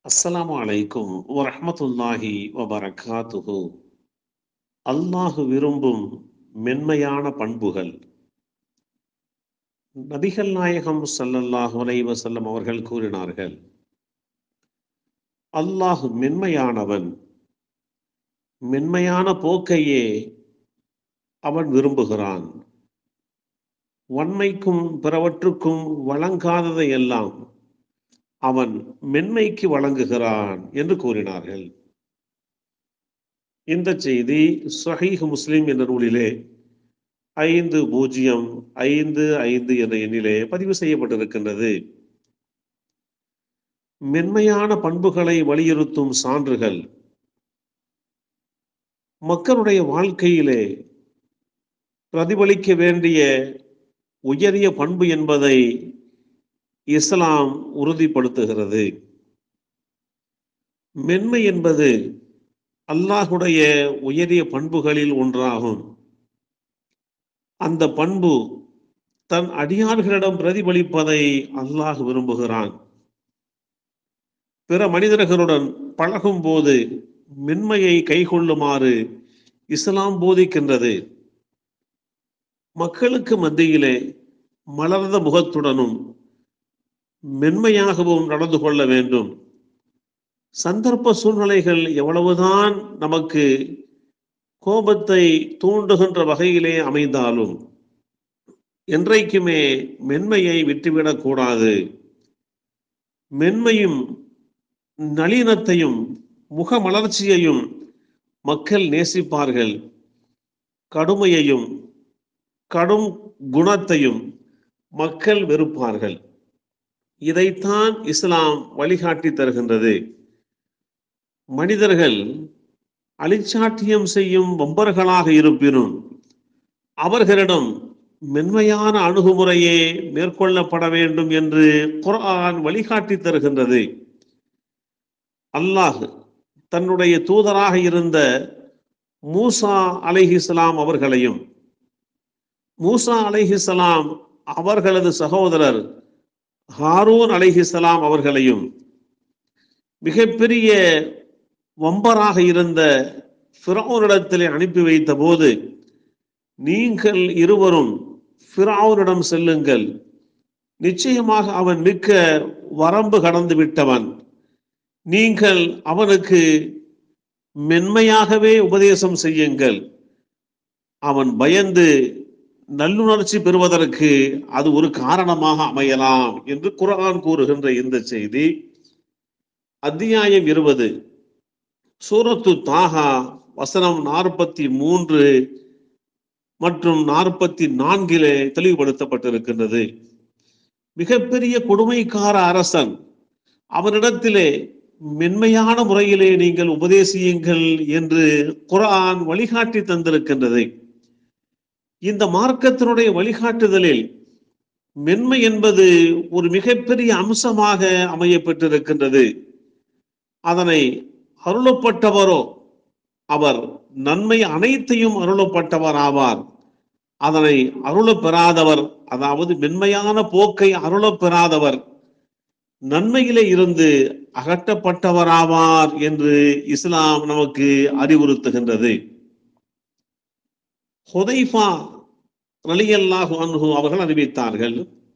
அஸ்ஸலாமு அலைக்கும் வரஹ்மத்துல்லாஹி வபரகாத்துஹு அல்லாஹ் விரும்பும் மென்மையான பண்புகள் நபிகள் நாயகம் ஸல்லல்லாஹு அலைஹி வஸல்லம் அவர்கள் கூறினார்கள் அல்லாஹ் மென்மையானவன் மென்மையான போக்கையே அவன் விரும்புகிறான் வன்மைக்கும் பிறவற்றுக்கும் வழங்காததை எல்லாம் அவன் மென்மைக்கு வழங்குகிறான் என்று கூறினார்கள் இந்த செய்தி சஹீஹ் முஸ்லிம் என்ற நூலிலே ஐந்து பூஜ்ஜியம் ஐந்து ஐந்து என்ற எண்ணிலே பதிவு செய்யப்பட்டிருக்கின்றது மென்மையான பண்புகளை வலியுறுத்தும் சான்றுகள் மக்களுடைய வாழ்க்கையிலே பிரதிபலிக்க வேண்டிய உயரிய பண்பு என்பதை இஸ்லாம் உறுதிப்படுத்துகிறது மென்மை என்பது அல்லாஹுடைய உயரிய பண்புகளில் ஒன்றாகும் அந்த பண்பு தன் அடியார்களிடம் பிரதிபலிப்பதை அல்லாஹ் விரும்புகிறான் பிற மனிதர்களுடன் பழகும் போது மென்மையை கைக்கொள்ளுமாறு இஸ்லாம் போதிக்கின்றது மக்களுக்கு மத்தியிலே மலர்ந்த முகத்துடனும் மென்மையாகவும் நடந்து கொள்ள வேண்டும் சந்தர்ப்ப சூழ்நிலைகள் எவ்வளவுதான் நமக்கு கோபத்தை தூண்டுகின்ற வகையிலே அமைந்தாலும் என்றைக்குமே மென்மையை விட்டுவிடக் கூடாது மென்மையும் நளினத்தையும் முகமலர்ச்சியையும் மக்கள் நேசிப்பார்கள் கடுமையையும் கடும் குணத்தையும் மக்கள் வெறுப்பார்கள் இதைத்தான் இஸ்லாம் வழிகாட்டி தருகின்றது மனிதர்கள் அலிச்சாட்டியம் செய்யும் வம்பர்களாக இருப்பினும் அவர்களிடம் மென்மையான அணுகுமுறையே மேற்கொள்ளப்பட வேண்டும் என்று குர்ஆன் வழிகாட்டி தருகின்றது அல்லாஹ் தன்னுடைய தூதராக இருந்த மூசா அலைஹிஸ்லாம் அவர்களையும் மூசா அலைஹிஸ்லாம் அவர்களது சகோதரர் ஹாரூன் அலைஹிஸ்லாம் அவர்களையும் மிகப்பெரிய வம்பராக இருந்த ஃபிரௌனிடத்திலே அனுப்பி வைத்த போது நீங்கள் இருவரும் ஃபிரௌனிடம் செல்லுங்கள் நிச்சயமாக அவன் மிக்க வரம்பு கடந்து விட்டவன் நீங்கள் அவனுக்கு மென்மையாகவே உபதேசம் செய்யுங்கள் அவன் பயந்து நல்லுணர்ச்சி பெறுவதற்கு அது ஒரு காரணமாக அமையலாம் என்று குரான் கூறுகின்ற இந்த செய்தி அத்தியாயம் இருபது சூரத்து தாகா வசனம் நாற்பத்தி மூன்று மற்றும் நாற்பத்தி நான்கிலே தெளிவுபடுத்தப்பட்டிருக்கின்றது மிகப்பெரிய கொடுமைக்கார அரசன் அவனிடத்திலே மென்மையான முறையிலே நீங்கள் உபதேசியுங்கள் என்று குரான் வழிகாட்டி தந்திருக்கின்றது இந்த மார்க்கத்தினுடைய வழிகாட்டுதலில் மென்மை என்பது ஒரு மிகப்பெரிய அம்சமாக அமையப்பட்டிருக்கின்றது அதனை அருளப்பட்டவரோ அவர் நன்மை அனைத்தையும் அருளப்பட்டவர் ஆவார் அதனை அருளப் பெறாதவர் அதாவது மென்மையான போக்கை அருளப் பெறாதவர் நன்மையிலே இருந்து அகற்றப்பட்டவராவார் என்று இஸ்லாம் நமக்கு அறிவுறுத்துகின்றது ஹுதைஃபா ரலியல்லாஹு அன்ஹு அவர்கள் அறிவித்தார்கள்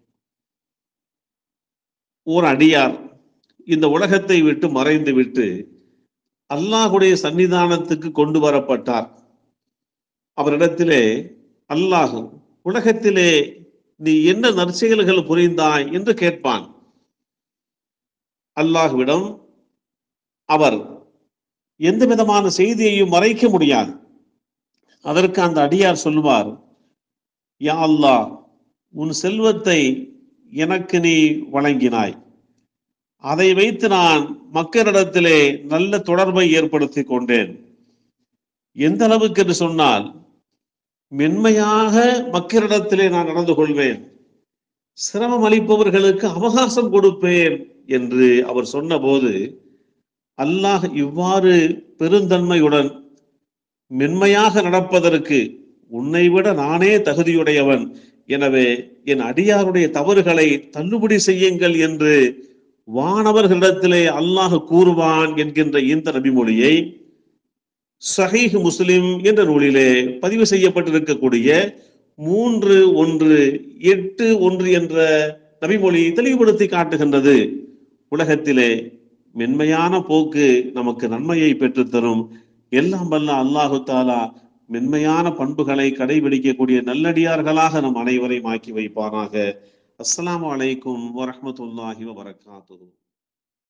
ஓர் அடியார் இந்த உலகத்தை விட்டு மறைந்து விட்டு அல்லாஹுடைய சன்னிதானத்துக்கு கொண்டு வரப்பட்டார் அவரிடத்திலே அல்லாஹ் உலகத்திலே நீ என்ன நற்செயல்கள் புரிந்தாய் என்று கேட்பான் அல்லாஹுவிடம் அவர் எந்த விதமான செய்தியையும் மறைக்க முடியாது அதற்கு அந்த அடியார் சொல்லுவார் யா அல்லாஹ் உன் செல்வத்தை எனக்கு நீ வழங்கினாய் அதை வைத்து நான் மக்களிடத்திலே நல்ல தொடர்பை ஏற்படுத்தி கொண்டேன் எந்த அளவுக்கு என்று சொன்னால் மென்மையாக மக்களிடத்திலே நான் நடந்து கொள்வேன் சிரமம் அளிப்பவர்களுக்கு அவகாசம் கொடுப்பேன் என்று அவர் சொன்னபோது அல்லாஹ் இவ்வாறு பெருந்தன்மையுடன் மென்மையாக நடப்பதற்கு உன்னை விட நானே தகுதியுடையவன் எனவே என் அடியாருடைய தவறுகளை தள்ளுபடி செய்யுங்கள் என்று வானவர்களிடத்திலே அல்லாஹ் கூறுவான் என்கின்ற இந்த நபிமொழியை சஹீஹ் முஸ்லிம் என்ற நூலிலே பதிவு செய்யப்பட்டிருக்கக்கூடிய மூன்று ஒன்று எட்டு ஒன்று என்ற நபிமொழி தெளிவுபடுத்தி காட்டுகின்றது உலகத்திலே மென்மையான போக்கு நமக்கு நன்மையை பெற்றுத்தரும் எல்லாம் வல்ல அல்லாஹு தாலா மென்மையான பண்புகளை கடைபிடிக்கக்கூடிய நல்லடியார்களாக நம் அனைவரையும் ஆக்கி வைப்பானாக அஸ்ஸலாமு அலைக்கும் வரஹ்மத்துல்லாஹி வபரகாத்துஹு